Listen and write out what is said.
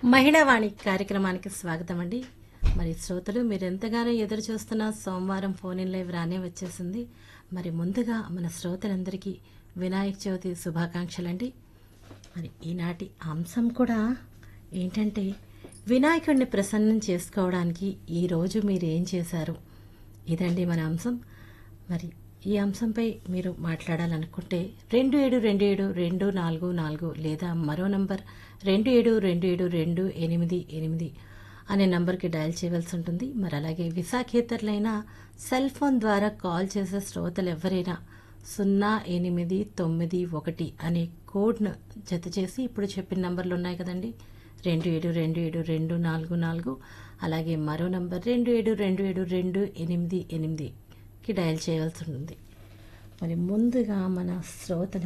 మహిళావాణి కార్యక్రమానికి స్వాగతం అండి మరి శ్రోతలు మీరు ఎంతగానో ఎదురు చూస్తున్న సోమవారం ఫోన్ ఇన్ లైవ్ రానే వచ్చేసింది మరి ముందుగా మన శ్రోతలందరికీ వినాయక చవితి శుభాకాంక్షలండి మరి ఈనాటి అంశం కూడా ఏంటంటే వినాయకుడిని ప్రసన్నం చేసుకోవడానికి ఈరోజు మీరు ఏం చేశారు ఇదండి మన అంశం మరి ఈ అంశంపై మీరు మాట్లాడాలనుకుంటే రెండు ఏడు రెండు ఏడు రెండు నాలుగు నాలుగు లేదా మరో నంబర్ రెండు ఏడు రెండు ఏడు రెండు ఎనిమిది ఎనిమిది అనే నంబర్కి డయల్ చేయవలసి ఉంటుంది మరి అలాగే విశాఖేతరులైన సెల్ ఫోన్ ద్వారా కాల్ చేసే శ్రోతలు ఎవరైనా సున్నా ఎనిమిది తొమ్మిది ఒకటి అనే కోడ్ను జత చేసి ఇప్పుడు చెప్పిన నంబర్లు ఉన్నాయి కదండి రెండు ఏడు రెండు ఏడు రెండు నాలుగు నాలుగు అలాగే మరో నంబర్ రెండు ఏడు రెండు ఏడు రెండు ఎనిమిది ఎనిమిదికి డయల్ చేయవలసి ఉంటుంది మరి ముందుగా మన శ్రోతలు